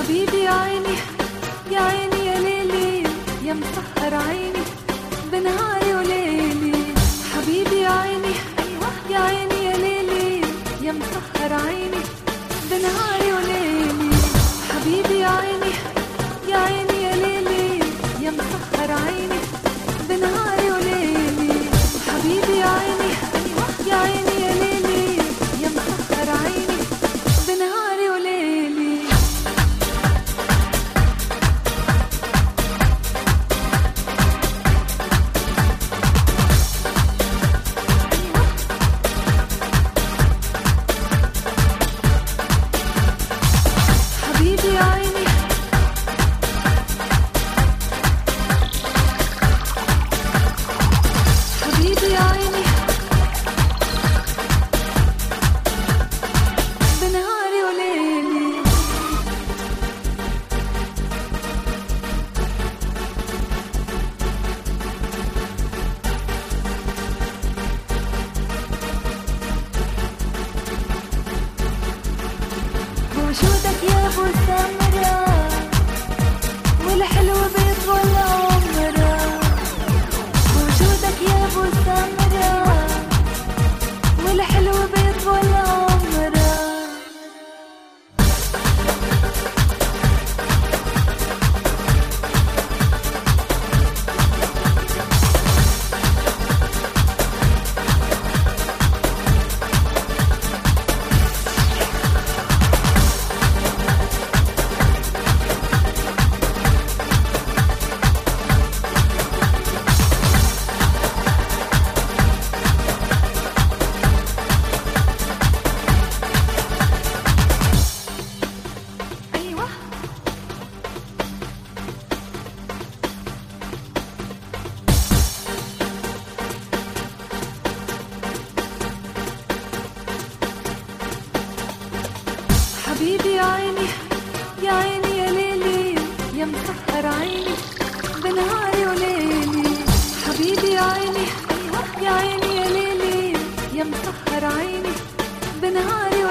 حبيبي يا عيني يا عيني يا ليلي يا مسهر عيني بنهاري وليلي حبيبي يا عيني يا عيني يا ليلي يا مسهر عيني بنهاري وليلي حبيبي يا عيني يا عيني يا ليلي يا مسهر عيني بنهاري وليلي حبيبي يا عيني يا عيني يا ليلي يا مسهر عيني بنهاري وليلي حبيبي يا عيني حبيبي يا عيني بنهاري وليلي وجودك يا ابو سمرة والحلو بيطول عمره وجودك يا ابو سمرة والحلو بيطول عمره ايوه حبيبي يا عيني يا عيني يا ليلي يا مسهر عيني بنهاري وليلي حبيبي يا عيني يا عيني يا ليلي يا مسهر عيني بنهاري